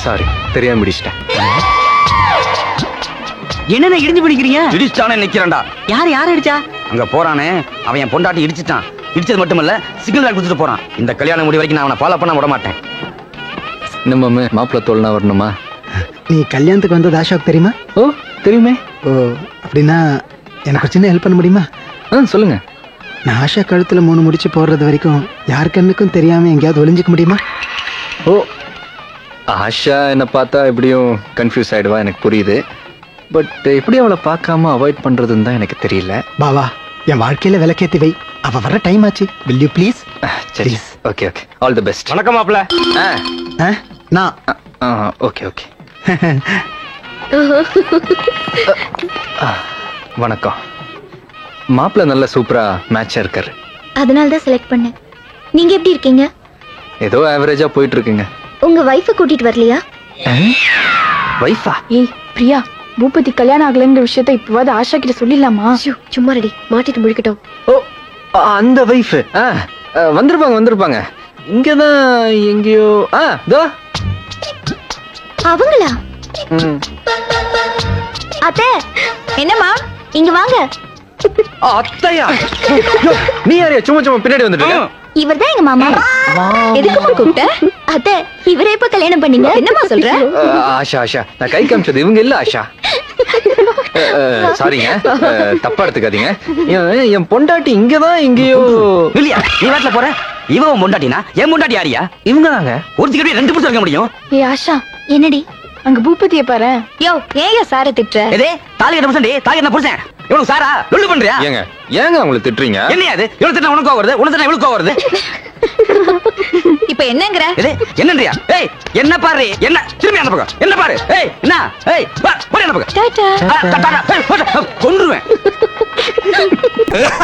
Sorry தெரியாம பிடிச்சிட்டேன் என்னென்ன இடிஞ்சு பிடிக்கிறீங்க இடிச்சானே நிக்கிறேன்டா யார் யார் அடிச்சா அங்க போறானே அவன் என் பொண்டாட்டி இடிச்சிட்டான் இடிச்சது மட்டும் இல்ல சிக்னல் லைட் கொடுத்துட்டு போறான் இந்த கல்யாணம் முடி வரைக்கும் நான் அவனை ஃபாலோ பண்ண விட மாட்டேன் என்ன மாமே மாப்பிள்ள தோல்னா வரணுமா நீ கல்யாணத்துக்கு வந்தது அசோக் தெரியுமா ஓ தெரியுமே ஓ அப்படின்னா எனக்கு ஒரு சின்ன ஹெல்ப் பண்ண முடியுமா ஆ சொல்லுங்க நான் ஆஷா கழுத்துல மூணு முடிச்சு போடுறது வரைக்கும் யார் கண்ணுக்கும் தெரியாம எங்கேயாவது ஒளிஞ்சிக்க முடியுமா ஓ ஆஷா என்னை பார்த்தா எப்படியும் கன்ஃபியூஸ் ஆயிடுவா எனக்கு புரியுது பட் எப்படி அவளை பார்க்காம அவாய்ட் பண்றதுன்னு தான் எனக்கு தெரியல பாவா என் வாழ்க்கையில விளக்கேத்தி வை அவ வர டைம் ஆச்சு வில் யூ ப்ளீஸ் அஹ், சரி okay okay all the best வணக்கம் மாப்ள நான் ஓகே ஓகே வணக்கம் மாப்பிள்ள நல்ல சூப்பரா மேட்சா இருக்காரு அதனால தான் செலக்ட் பண்ணேன் நீங்க எப்படி இருக்கீங்க ஏதோ ஆவரேஜா போயிட்டு இருக்குங்க உங்க வைஃபை கூட்டிட்டு வரலையா வைஃபா ஏய் பிரியா பூபதி கல்யாணம் ஆகலைன்ற விஷயத்த இப்பவாது ஆஷா கிட்ட சொல்லிடலாமா ஐயோ, சும்மா ரெடி மாட்டிட்டு முழிக்கட்டும் ஓ அ- அந்த வைஃப் வந்திருப்பாங்க வந்திருப்பாங்க இங்கதான் எங்கேயோ ஆ தோ அவங்களா ம். அத்தை என்னம்மா இங்க வாங்க ஆ, அத்தையா யோ, நீ யாரையா சும்மா சும்மா பின்னாடி வந்துட்டு இருக்க? இவர்தான் எங்க மாமா எதுக்குமா கூப்பிட்ட அத்தை இவரே எப்ப கல்யாணம் பண்ணீங்க என்னம்மா சொல்ற அஹ், ஆஷா ஆஷா நான் கை காமிச்சது இவங்க இல்ல ஆஷா அஹ், அஹ், சாரிங்க அஹ், தப்பா எடுத்துக்காதீங்க என் என் பொண்டாட்டி இங்கதான் எங்கேயோ இல்லையா நீ வீட்டுல போற இவன் உன் பொண்டாட்டினா என் பொண்டாட்டி யாரியா இவங்க தாங்க ஒரு சிக்கடி ரெண்டு புடிச்சு வைக்க முடியும் ஏய் ஆஷா என்னடி அங்க பூபதிய பாரு யோ ஏன் சார திட்டுற எதே தாலி கட்ட புருஷன் தாலி கட்ட புருஷன் இவனுக்கு சாரா லொல்லு பண்றியா ஏங்க ஏங்க அவங்கள திட்டுறீங்க என்னையா அது இவனு திட்டம் உனக்கு கோவம் வருது உனக்கு திட்டம் இவளுக்கு கோவம் வருது இப்ப என்னங்கற எது என்னன்றியா ஏய் என்ன பாரு என்ன திரும்பி அந்த பக்கம் என்ன பாரு ஏய் என்ன ஏய் வா போடி அந்த பக்கம் டாடா ஆ, தட்டாடா. ஏய், போடா. கொன்றுவேன்